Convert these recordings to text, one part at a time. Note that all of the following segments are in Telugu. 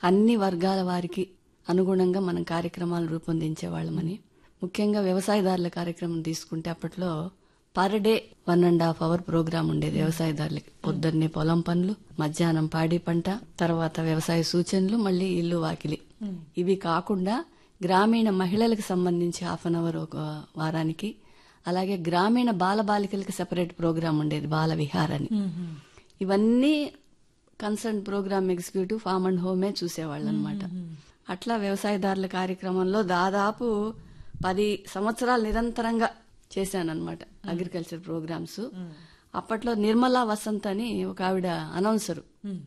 అన్ని వర్గాల వారికి అనుగుణంగా మనం కార్యక్రమాలు రూపొందించేవాళ్ళమని ముఖ్యంగా వ్యవసాయదారుల కార్యక్రమం తీసుకుంటే అప్పట్లో per day one and half hour programme ఉండేది వ్యవసాయదారులకి పొద్దున్నే పొలం పనులు మధ్యాహ్నం పాడి పంట తర్వాత వ్యవసాయ సూచనలు మళ్ళీ ఇల్లు వాకిలి ఇవి కాకుండా గ్రామీణ మహిళలకు సంబంధించి హాఫ్ అన్ అవర్ ఒక వారానికి అలాగే గ్రామీణ బాలబాలికలకి సెపరేట్ ప్రోగ్రామ్ ఉండేది బాల విహారాన్ని ఇవన్నీ concern programme executive farm and హోమే చూసేవాళ్ళు అనమాట అట్లా వ్యవసాయదారుల కార్యక్రమంలో దాదాపు పది సంవత్సరాలు నిరంతరంగా చేశానన్నమాట అగ్రికల్చర్ ప్రోగ్రామ్స్ అప్పట్లో నిర్మలా వసంత్ అని ఒక ఆవిడ అనౌన్సరు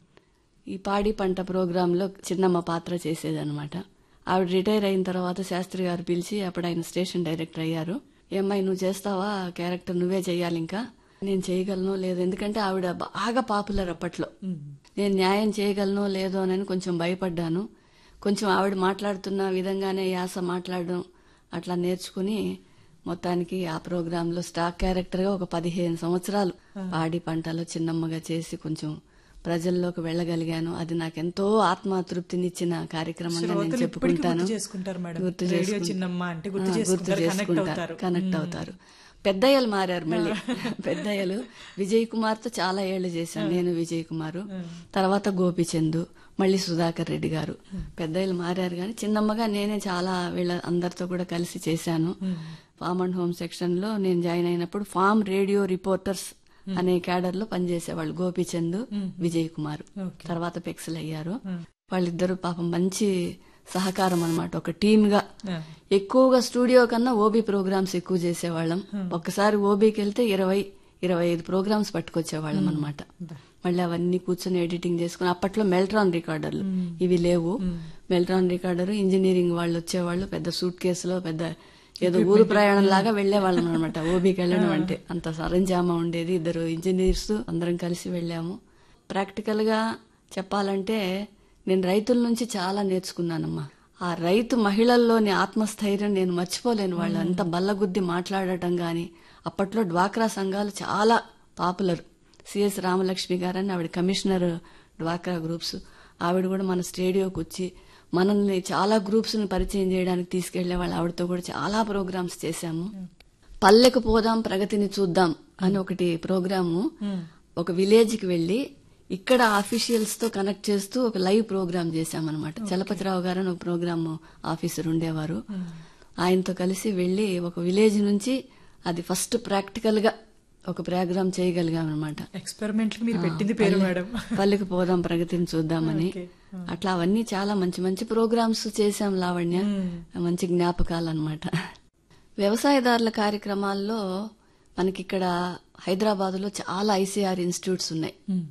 ఈ పాడి పంట ప్రోగ్రాంలో చిన్నమ్మ పాత్ర చేసేదన్నమాట ఆవిడ రిటైర్ అయిన తర్వాత శాస్త్రి గారు పిలిచి అప్పుడు ఆయన స్టేషన్ డైరెక్టర్ అయ్యారు ఏమ్మాయి నువ్వు చేస్తావా క్యారెక్టర్ నువ్వే చేయాలి ఇంకా నేను చేయగలను లేదు ఎందుకంటే ఆవిడ బాగా పాపులర్ అప్పట్లో నేను న్యాయం చేయగలను లేదో అని కొంచెం భయపడ్డాను కొంచెం ఆవిడ మాట్లాడుతున్న విధంగానే యాస మాట్లాడడం అట్లా నేర్చుకుని మొత్తానికి ఆ ప్రోగ్రాంలో స్టాక్ క్యారెక్టర్ గా ఒక పదిహేను సంవత్సరాలు పాడి పంటలో చిన్నమ్మగా చేసి కొంచెం ప్రజల్లోకి వెళ్ళగలిగాను అది నాకెంతో ఆత్మతృప్తినిచ్చిన కార్యక్రమంగా నేను శ్రోతలు ఇప్పటికీ చెప్పుకుంటాను గుర్తు చేసుకుంటారు మేడం. గుర్తు రేడియో చేసుకుంటారు. చిన్నమ్మ అంటే గుర్తు ఆ, చేసుకుంటారు, connect అవుతారు. కనెక్ట్ అవుతారు పెద్దయ్యలు మారారు మళ్ళీ పెద్దయ్యలు విజయ్ కుమార్ తో చాలా ఏళ్లు చేశాను నేను విజయ్ కుమార్ తర్వాత గోపిచంద్ మళ్ళీ సుధాకర్ రెడ్డి గారు పెద్దయ్యలు మారారు కానీ చిన్నమ్మగా నేనే చాలా వీళ్ళ అందరితో కూడా కలిసి చేశాను ఫామ్ అండ్ హోమ్ సెక్షన్ లో నేను జాయిన్ అయినప్పుడు ఫామ్ రేడియో రిపోర్టర్స్ అనే క్యాడర్ లో పనిచేసేవాళ్ళు గోపిచంద్ విజయ్ కుమార్ Okay. తర్వాత పెక్సల్ అయ్యారు వాళ్ళిద్దరు పాపం మంచి సహకారం అన్నమాట ఒక టీమ్ గా ఎక్కువగా స్టూడియో కన్నా ఓబీ ప్రోగ్రామ్స్ ఎక్కువ చేసేవాళ్ళం ఒక్కసారి ఓబీకి వెళ్తే ఇరవై ఇరవై ఐదు ప్రోగ్రామ్స్ పట్టుకొచ్చేవాళ్ళం అనమాట మళ్ళీ అవన్నీ కూర్చొని ఎడిటింగ్ చేసుకుని అప్పట్లో మెల్ట్రాన్ రికార్డర్లు ఇవి లేవు మెల్ట్రాన్ రికార్డర్ ఇంజనీరింగ్ వాళ్ళు వచ్చేవాళ్ళు పెద్ద సూట్ కేసులో పెద్ద ఏదో ఊరు ప్రయాణం లాగా వెళ్లేవాళ్ళం అనమాట ఓబీకి వెళ్ళడం అంటే అంత సరంజామా ఉండేది ఇద్దరు ఇంజనీర్స్ అందరం కలిసి వెళ్ళాము ప్రాక్టికల్ గా చెప్పాలంటే నేను రైతుల నుంచి చాలా నేర్చుకున్నానమ్మా ఆ రైతు మహిళల్లోని ఆత్మస్థైర్యం నేను మర్చిపోలేను వాళ్ళు అంత బల్లగుద్ది మాట్లాడటం గాని అప్పట్లో డ్వాక్రా సంఘాలు చాలా పాపులర్ సిఎస్ రామలక్ష్మి గారని ఆవిడ కమిషనర్ డ్వాక్రా గ్రూప్స్ ఆవిడ కూడా మన స్టేడియోకి వచ్చి మనల్ని చాలా గ్రూప్స్ ని పరిచయం చేయడానికి తీసుకెళ్లే వాళ్ళు ఆవిడతో కూడా చాలా ప్రోగ్రామ్స్ చేశాము పల్లెకు పోదాం ప్రగతిని చూద్దాం అని ఒకటి ప్రోగ్రాము ఒక విలేజ్ కి వెళ్లి ఇక్కడ ఆఫీషియల్స్ తో కనెక్ట్ చేస్తూ ఒక లైవ్ ప్రోగ్రామ్ చేశామన్నమాట చలపతిరావు గారు అని ఒక ప్రోగ్రామ్ ఆఫీసర్ ఉండేవారు ఆయనతో కలిసి వెళ్లి ఒక విలేజ్ నుంచి అది ఫస్ట్ ప్రాక్టికల్ గా ఒక ప్రోగ్రామ్ చేయగలిగాం అనమాట ఎక్స్పెరిమెంట్ మీరు పెట్టింది పేరు మేడం పల్లెకి పోదాం ప్రగతిని చూద్దామని అట్లా అవన్నీ చాలా మంచి మంచి ప్రోగ్రామ్స్ చేశాం లావణ్య మంచి జ్ఞాపకాలు అనమాట వ్యవసాయదారుల కార్యక్రమాల్లో మనకిక్కడ హైదరాబాద్ లో చాలా ఐసీఆర్ ఇన్స్టిట్యూట్స్ ఉన్నాయి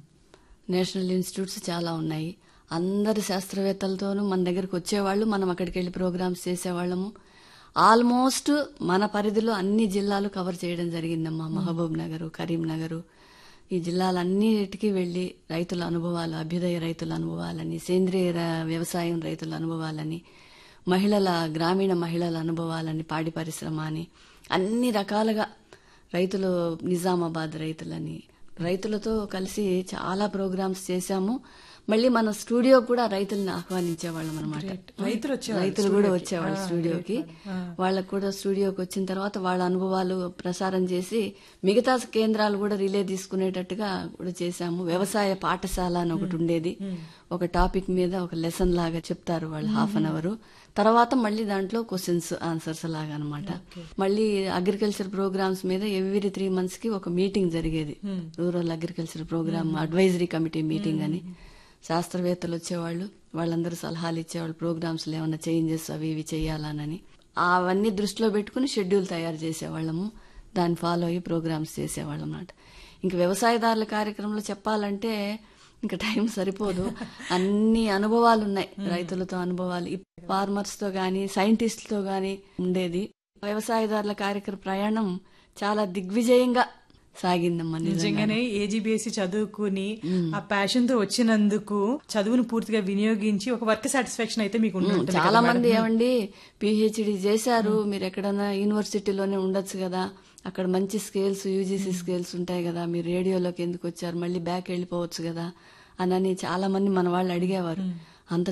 నేషనల్ ఇన్స్టిట్యూట్స్ చాలా ఉన్నాయి అందరు శాస్త్రవేత్తలతోనూ మన దగ్గరకు వచ్చేవాళ్ళు మనం అక్కడికి వెళ్లి ప్రోగ్రామ్స్ చేసేవాళ్ళము ఆల్మోస్ట్ మన పరిధిలో అన్ని జిల్లాలు కవర్ చేయడం జరిగిందమ్మా మహబూబ్ నగర్ కరీంనగర్ ఈ జిల్లాలన్నిటికీ వెళ్లి రైతుల అనుభవాలు అభ్యుదయ రైతుల అనుభవాలని సేంద్రియ ర- వ్యవసాయం రైతుల అనుభవాలని మహిళల గ్రామీణ మహిళల అనుభవాలని పాడి పరిశ్రమ అని అన్ని రకాలుగా రైతులు నిజామాబాద్ రైతులని రైతులతో కలిసి చాలా ప్రోగ్రామ్స్ చేశాము మళ్ళీ మన స్టూడియో కూడా రైతుల్ని ఆహ్వానించేవాళ్ళం అనమాట రైతులు వచ్చేవాళ్ళు రైతులు కూడా వచ్చేవాళ్ళు స్టూడియోకి వాళ్ళకు కూడా స్టూడియోకి వచ్చిన తర్వాత వాళ్ళ అనుభవాలు ప్రసారం చేసి మిగతా కేంద్రాలు కూడా రిలే తీసుకునేటట్టుగా కూడా చేశాము వ్యవసాయ పాఠశాల అని ఒకటి ఉండేది ఒక టాపిక్ మీద ఒక లెసన్ లాగా చెప్తారు వాళ్ళు హాఫ్ అన్ అవర్ తర్వాత మళ్ళీ దాంట్లో క్వశ్చన్స్ ఆన్సర్స్ లాగా అనమాట మళ్ళీ అగ్రికల్చర్ ప్రోగ్రామ్స్ మీద ఎవ్రీ త్రీ మంత్స్ కి ఒక మీటింగ్ జరిగేది rural agriculture programme advisory committee meeting అని శాస్త్రవేత్తలు వచ్చేవాళ్ళు వాళ్ళందరూ సలహాలు ఇచ్చేవాళ్ళు ప్రోగ్రామ్స్ ఏమైనా చేంజెస్ అవి ఇవి చేయాలనని అవన్నీ దృష్టిలో పెట్టుకుని షెడ్యూల్ తయారు చేసేవాళ్ళము దాన్ని ఫాలో అయ్యి ప్రోగ్రామ్స్ చేసేవాళ్ళం అన్నమాట ఇంక వ్యవసాయదారుల కార్యక్రమంలో చెప్పాలంటే ఇంకా టైం సరిపోదు అన్ని అనుభవాలు ఉన్నాయి రైతులతో అనుభవాలు ఫార్మర్స్ తో గాని సైంటిస్టులతో గాని ఉండేది వ్యవసాయదారుల కార్యక్రమ ప్రయాణం చాలా దిగ్విజయంగా సాగిందమ్మా నిజంగా నిజంగానే ఏజీబీఎస్సీ చదువుకుని ఆ ప్యాషన్ తో వచ్చినందుకు చదువును పూర్తిగా వినియోగించి ఒక వర్క్ సాటిస్ఫాక్షన్ అయితే మీకు ఉండి ఉంటుంది చాలా కదా మంది మేడం? ఏమండి పిహెచ్డి చేశారు మీరు ఎక్కడన్నా యూనివర్సిటీలోనే ఉండొచ్చు కదా అక్కడ మంచి స్కేల్స్ యూజీసీ స్కేల్స్ ఉంటాయి కదా మీరు రేడియోలోకి ఎందుకు వచ్చారు మళ్ళీ బ్యాక్ వెళ్ళిపోవచ్చు కదా అనని చాలా మంది మన వాళ్ళు అడిగేవారు